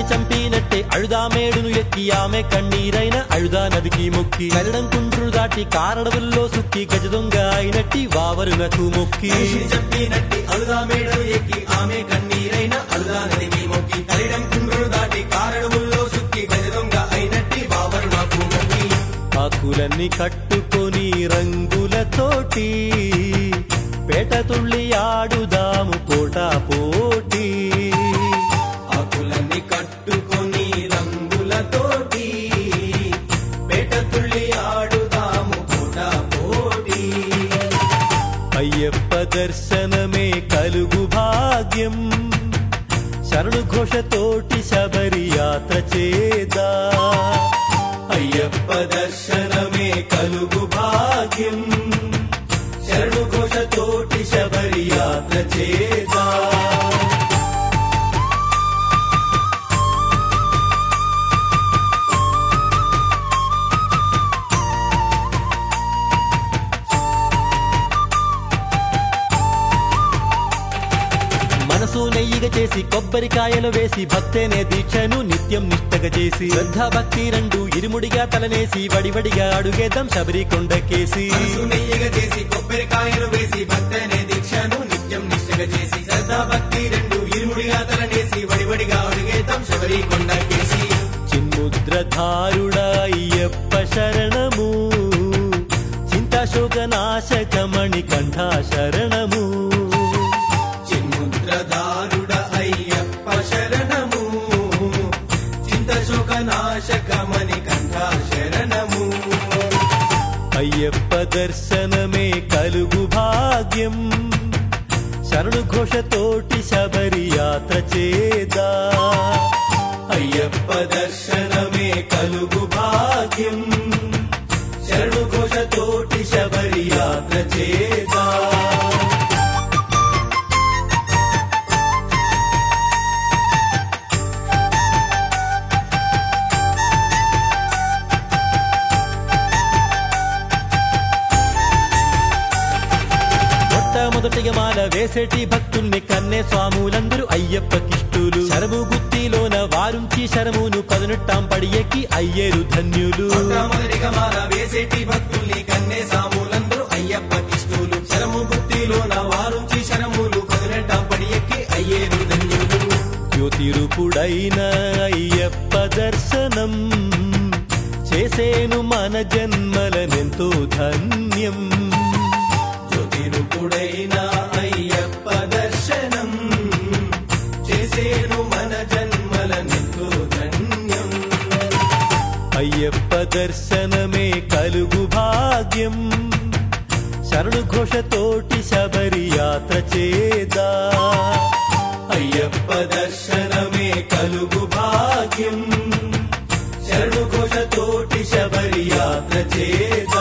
చంపినట్టే అഴുదా మేడును ఎక్కి ఆమె కన్నీరైన అഴുదా నదికి మొక్కి కరడం కుండ్రులు దాటి కారడవుల్లో సుక్కి గజ దొంగ అయినట్టి వావరునకు మొక్కి మనిషిని చంపినట్టి అలుదా మేడలు ఎక్కి ఆమె కన్నీరైన అలుదా నదికి మొక్కి కలిడం కుండ్రులు దాటి కారడువుల్లో సుక్కి గజ దొంగ అయినట్టి బాబరు నాకు మొక్కి ఆకులన్నీ కట్టుకొని రంగులతోటి పేట తుళ్ళి ఆడుదాము కోట పోటీ ఆకులన్నీ కట్టుకొని రంగులతోటి పేట తుళ్ళి ఆడుదాము పూట పోటీ అయ్యప్ప దర్శనమే కలుగు భాగ్యం శరణు ఘోషతోటి శబరి యాత్ర చేదా అయ్యప్ప దర్శనమే కలుగు భాగ్యం శరణు ఘోషతోటి శబరి యాత్ర చేదా మనసు నెయ్యిగా చేసి కొబ్బరికాయలు వేసి భక్తేనే దీక్షను నిత్యం నిష్టగా చేసి శ్రద్ధ భక్తి రెండు ఇరుముడిగా తలనేసి వడివడిగా అడుగేద్దాం శబరి కొండకేసి మనసు నెయ్యిగా చేసి కొబ్బరికాయలు వేసి భక్తనే దీక్షను నిత్యం నిష్టగా చేసి శ్రద్ధా భక్తి రెండు ఇరుముడిగా తలనేసి వడివడిగా అడుగేతాం శబరి కొండకేసి చిన్ముద్రధారుడా అయ్యప్ప శరణము చింతాశోక నాశకమణి కంఠా శరణము చిన్ముద్రదారుడ అయ్యప్ప శరణము చింతశోక నాశకమని కంఠ శరణము అయ్యప్ప దర్శనమే కలుగు భాగ్యం శరణు ఘోషతోటి శబరి యాత్ర చేదా అయ్యప్ప దర్శనమే కలుగు భాగ్యం శరణు ఘోషతోటి శబరి యాత్ర చేదా మొట్టమొదటిగా మాల వేసేటి భక్తుల్ని కన్నే స్వాములందరూ అయ్యప్ప కిష్టులు శరము గుత్తిలోన వారుంచి శరమును పదునెట్టాం పడి ఎక్కి అయ్యేరు ధన్యులు మొట్టమొదటిగా మాల వేసేటి భక్తుల్ని కన్నే సాములందరూ అయ్యప్ప కిష్టులు శరము గుత్తిలో నా వారుంచి శరములు పదినెట్ట పడి ఎక్కి అయ్యేరు ధన్యులు జ్యోతిరూపుడైన అయ్యప్ప దర్శనం చేసేను మన జన్మలనెంతో ధన్యం జ్యోతిరుపుడైన అయ్యప్ప దర్శనం చేసేను మన జన్మలనెంతో ధన్యం అయ్యప్ప దర్శనమే కలుగు భాగ్యం శరణు ఘోషతోటి శబరి యాత్ర చేదా అయ్యప్ప దర్శనమే కలుగు భాగ్యం శరణు ఘోషతోటి శబరి యాత్ర చేదా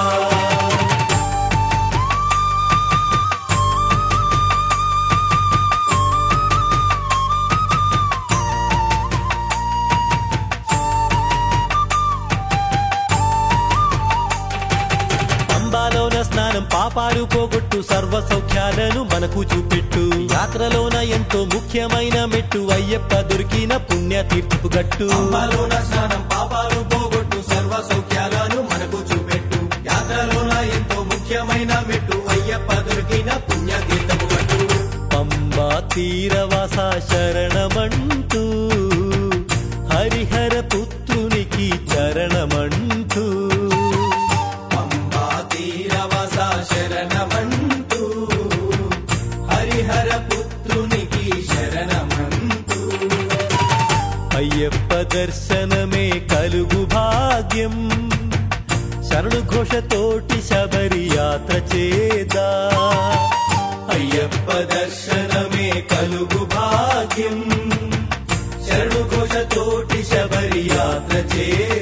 అంబాలోన స్నానం పాపాలు పోగొట్టు సర్వ సౌఖ్యాలను మనకు చూపెట్టు యాత్రలోన ఎంతో ముఖ్యమైన మెట్టు అయ్యప్ప దొరికిన పుణ్య తీర్పుకు గట్టు అంబాలోన స్నానం పాపాలు పోగొట్టు సర్వ సౌఖ్యాలను మనకు చూపెట్టు యాత్రలోన ఎంతో ముఖ్యమైన మెట్టు అయ్యప్ప దొరికిన పుణ్య తీర్థము గట్టు పంబా తీరవాస శరణమంటూ హరిహర పుత్రునికి చరణమంటూ పంబా తీరవస శరణమంటూ హరిహర పుత్రునికి శరణమంటూ అయ్యప్ప దర్శనమే కలుగు భాగ్యం శరణు ఘోషతోటి శబరి యాత్ర చేదా అయ్యప్ప దర్శనమే కలుగు భాగ్యం శరణు ఘోషతోటి శబరి యాత్ర చే